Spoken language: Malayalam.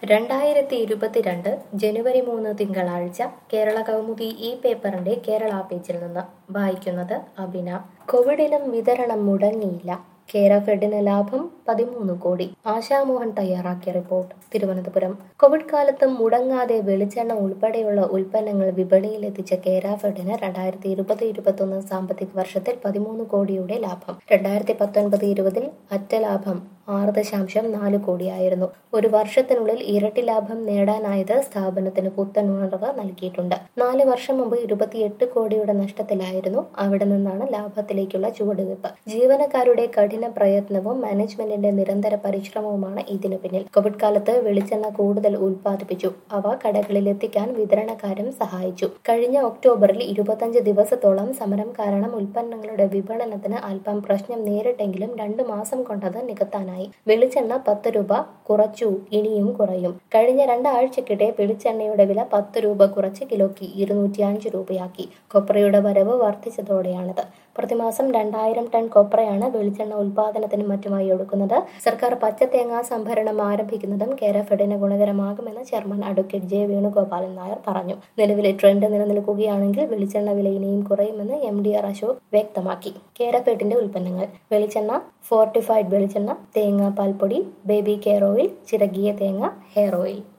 രണ്ടായിരത്തി ഇരുപത്തിരണ്ട് ജനുവരി മൂന്ന് തിങ്കളാഴ്ച കേരള കൗമുദി ഈ പേപ്പറിന്റെ കേരള പേജിൽ നിന്ന് വായിക്കുന്നത് അബിന കോവിഡിലും വിതരണം മുടങ്ങിയില്ല കേര ഫെഡിന് ലാഭം പതിമൂന്ന് കോടി ആശാമോഹൻ തയ്യാറാക്കിയ റിപ്പോർട്ട് തിരുവനന്തപുരം കോവിഡ് കാലത്തും മുടങ്ങാതെ വെളിച്ചെണ്ണ ഉൾപ്പെടെയുള്ള ഉൽപ്പന്നങ്ങൾ വിപണിയിൽ എത്തിച്ച കേര ഫെഡിന് രണ്ടായിരത്തി ഇരുപത് ഇരുപത്തൊന്ന് സാമ്പത്തിക വർഷത്തിൽ പതിമൂന്ന് കോടിയുടെ ലാഭം രണ്ടായിരത്തി പത്തൊൻപത് ഇരുപതിൽ അറ്റ ലാഭം ആറ് ദശാംശം നാല് കോടിയായിരുന്നു ഒരു വർഷത്തിനുള്ളിൽ ഇരട്ടി ലാഭം നേടാനായത് സ്ഥാപനത്തിന് പുത്തൻ ഉണർവ് നൽകിയിട്ടുണ്ട് നാല് വർഷം മുമ്പ് ഇരുപത്തിയെട്ട് കോടിയുടെ നഷ്ടത്തിലായിരുന്നു അവിടെ നിന്നാണ് ലാഭത്തിലേക്കുള്ള ചുവടുവെപ്പ് ജീവനക്കാരുടെ കഠിന പ്രയത്നവും മാനേജ്മെന്റിന്റെ നിരന്തര പരിശ്രമവുമാണ് ഇതിനു പിന്നിൽ കോവിഡ് കാലത്ത് വെളിച്ചെണ്ണ കൂടുതൽ ഉൽപ്പാദിപ്പിച്ചു അവ കടകളിൽ എത്തിക്കാൻ വിതരണക്കാരും സഹായിച്ചു കഴിഞ്ഞ ഒക്ടോബറിൽ ഇരുപത്തഞ്ച് ദിവസത്തോളം സമരം കാരണം ഉൽപ്പന്നങ്ങളുടെ വിപണനത്തിന് അല്പം പ്രശ്നം നേരിട്ടെങ്കിലും രണ്ടു മാസം കൊണ്ടത് നികത്താനായി വെളിച്ചെണ്ണ പത്ത് രൂപ കുറച്ചു ഇനിയും കുറയും കഴിഞ്ഞ രണ്ടാഴ്ചക്കിടെ വെളിച്ചെണ്ണയുടെ വില പത്ത് രൂപ കുറച്ച് കിലോയ്ക്ക് ഇരുന്നൂറ്റി അഞ്ച് രൂപയാക്കി കൊപ്രയുടെ വരവ് വർദ്ധിച്ചതോടെയാണിത് പ്രതിമാസം രണ്ടായിരം ടൺ കൊപ്രയാണ് വെളിച്ചെണ്ണ ഉൽപാദനത്തിനും മറ്റുമായി എടുക്കുന്നത് സർക്കാർ പച്ചത്തേങ്ങാ സംഭരണം ആരംഭിക്കുന്നതും കേരഫെഡിന് ഗുണകരമാകുമെന്ന് chairman advocate J Venugopalan Nair പറഞ്ഞു നിലവിലെ ട്രെൻഡ് നിലനിൽക്കുകയാണെങ്കിൽ വെളിച്ചെണ്ണ വില ഇനിയും കുറയുമെന്ന് എം ഡി ആർ അശോക് വ്യക്തമാക്കി കേരഫെഡിന്റെ ഉൽപ്പന്നങ്ങൾ വെളിച്ചെണ്ണ ഫോർട്ടിഫൈഡ് വെളിച്ചെണ്ണ തേങ്ങ പാൽപ്പൊടി ബേബി കെയർ ഓയിൽ ചിരകിയ തേങ്ങ ഹെയർ ഓയിൽ